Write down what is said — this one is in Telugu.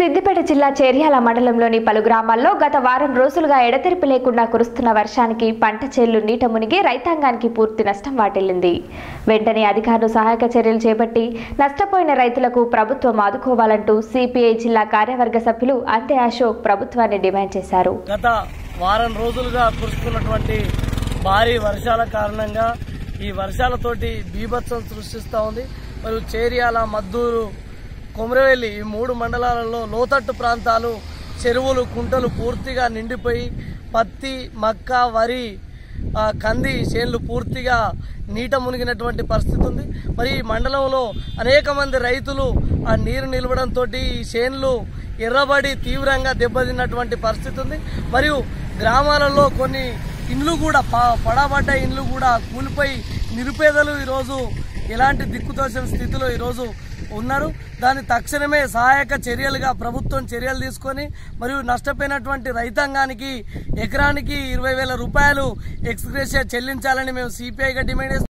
సిద్దిపేట జిల్లా చేర్యాల మండలంలోని పలు గ్రామాల్లో గత వారం రోజులుగా ఎడతెరిపి లేకుండా కురుస్తున్న వర్షానికి పంట చేళ్లు నీట మునిగి రైతాంగానికి పూర్తి నష్టం వాటిల్లింది వెంటనే అధికారులు సహాయక చర్యలు చేపట్టి నష్టపోయిన రైతులకు ప్రభుత్వం ఆదుకోవాలంటూ సిపిఐ జిల్లా కార్యవర్గ సభ్యులు అంతే అశోక్ ప్రభుత్వాన్ని డిమాండ్ చేశారు గత వారం రోజులుగా కురుస్తున్నటువంటి భారీ వర్షాల కారణంగా ఈ వర్షాలతోటి బీభత్సం సృష్టిస్తూ ఉంది మరియు చేరియాల మద్దూరు కొమరవెల్లి ఈ మూడు మండలాలలో లోతట్టు ప్రాంతాలు చెరువులు కుంటలు పూర్తిగా నిండిపోయి పత్తి మక్క వరి ఆ, కంది చేన్లు పూర్తిగా నీట మునిగినటువంటి పరిస్థితి ఉంది మరి ఈ మండలంలో అనేక మంది రైతులు ఆ నీరు నిలవడంతో ఈ చేన్లు ఎర్రబడి తీవ్రంగా దెబ్బతిన్నటువంటి పరిస్థితి ఉంది మరియు గ్రామాలలో కొన్ని ఇండ్లు కూడా ప- పడబడ్డ ఇండ్లు కూడా కూలిపోయి నిరుపేదలు ఈరోజు ఎలాంటి దిక్కుతోచిన స్థితిలో ఈరోజు ఉన్నారు దాని తక్షణమే సహాయక చర్యలుగా ప్రభుత్వం చర్యలు తీసుకొని మరియు నష్టపోయినటువంటి రైతాంగానికి ఎకరానికి ఇరవై వేల రూపాయలు ఎక్స్గ్రేషియా చెల్లించాలని మేము సిపిఐగా డిమాండ్ చేస్తున్నాం